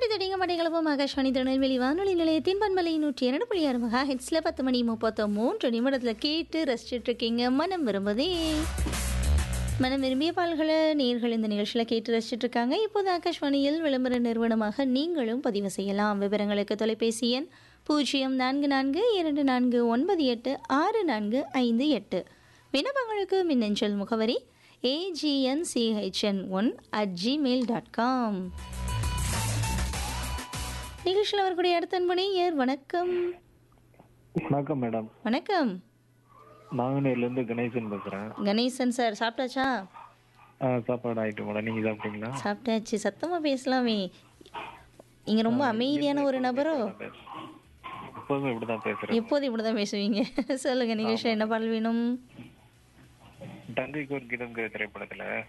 தடிங்க மடைகளவும் ஆகாஷ்வாணி திருநெல்வேலி வானொலி நிலையத்தின் பண்பலை நூற்றி இரண்டு புள்ளி ஆறு மகா ஹெட்ஸில் பத்து மணி முப்பத்து மூன்று நிமிடத்தில் கேட்டு ரசிச்சுட்டு இருக்கீங்க மனம் விரும்புதே மனம் விரும்பிய பால்களை நேர்கள் இந்த நிகழ்ச்சியில் கேட்டு ரசிச்சுட்டு இருக்காங்க இப்போது ஆகாஷ்வாணியில் விளம்பர நிறுவனமாக நீங்களும் பதிவு செய்யலாம் விவரங்களுக்கு தொலைபேசி எண் பூஜ்ஜியம் நான்கு நான்கு இரண்டு நான்கு ஒன்பது எட்டு ஆறு நான்கு ஐந்து எட்டு விண்ணப்பங்களுக்கு மின்னஞ்சல் முகவரி A G N C H N one at Gmail dot com நிகழ்ச்சியில் வரக்கூடிய அடுத்த அன்பணி ஏர் வணக்கம் வணக்கம் மேடம் வணக்கம் நாங்குநேர்ல இருந்து கணேசன் பேசுறேன் கணேசன் சார் சாப்பிட்டாச்சா ஆ, சாப்பாடு ஆயிட்டு மேடம் நீங்க சாப்பிட்டீங்களா சாப்பிட்டாச்சு சத்தமாக பேசலாமே நீங்கள் ரொம்ப அமைதியான ஒரு நபரோ எப்போதுமே இப்படிதான் பேசுறேன் எப்போது இப்படி தான் பேசுவீங்க சொல்லுங்கள் நிகழ்ச்சியில் என்ன பாடல் வேணும் தங்கைக்கு ஒரு கீதம்ங்கிற திரைப்படத்துல